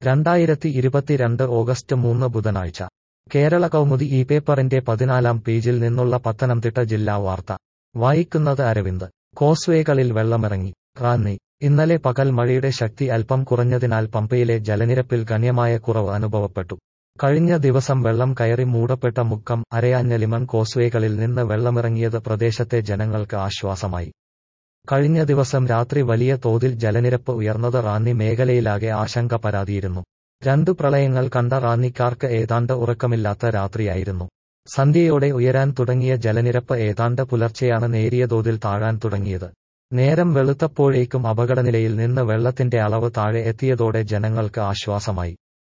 രണ്ടായിരത്തി ഇരുപത്തിരണ്ട് ഓഗസ്റ്റ് മൂന്ന് ബുധനാഴ്ച കേരള കൗമുദി ഈ പേപ്പറിന്റെ പതിനാലാം പേജിൽ നിന്നുള്ള പത്തനംതിട്ട ജില്ലാ വാർത്ത വായിക്കുന്നത് അരവിന്ദ് കോസ്വേകളിൽ വെള്ളമിറങ്ങി റാന്നി ഇന്നലെ പകൽ മഴയുടെ ശക്തി അല്പം കുറഞ്ഞതിനാൽ പമ്പയിലെ ജലനിരപ്പിൽ ഗണ്യമായ കുറവ് അനുഭവപ്പെട്ടു കഴിഞ്ഞ ദിവസം വെള്ളം കയറി മൂടപ്പെട്ട മുക്കം അരയാഞ്ഞലിമൺ കോസ്വേകളിൽ നിന്ന് വെള്ളമിറങ്ങിയത് പ്രദേശത്തെ ജനങ്ങൾക്ക് ആശ്വാസമായി കഴിഞ്ഞ ദിവസം രാത്രി വലിയ തോതിൽ ജലനിരപ്പ് ഉയർന്നത് റാന്നി മേഖലയിലാകെ ആശങ്ക പരാതിയിരുന്നു രണ്ടു പ്രളയങ്ങൾ കണ്ട റാന്നിക്കാർക്ക് ഏതാണ്ട് ഉറക്കമില്ലാത്ത രാത്രിയായിരുന്നു സന്ധ്യയോടെ ഉയരാൻ തുടങ്ങിയ ജലനിരപ്പ് ഏതാണ്ട് പുലർച്ചെയാണ് നേരിയ തോതിൽ താഴാൻ തുടങ്ങിയത് നേരം വെളുത്തപ്പോഴേക്കും അപകടനിലയിൽ നിന്ന് വെള്ളത്തിന്റെ അളവ് താഴെ എത്തിയതോടെ ജനങ്ങൾക്ക് ആശ്വാസമായി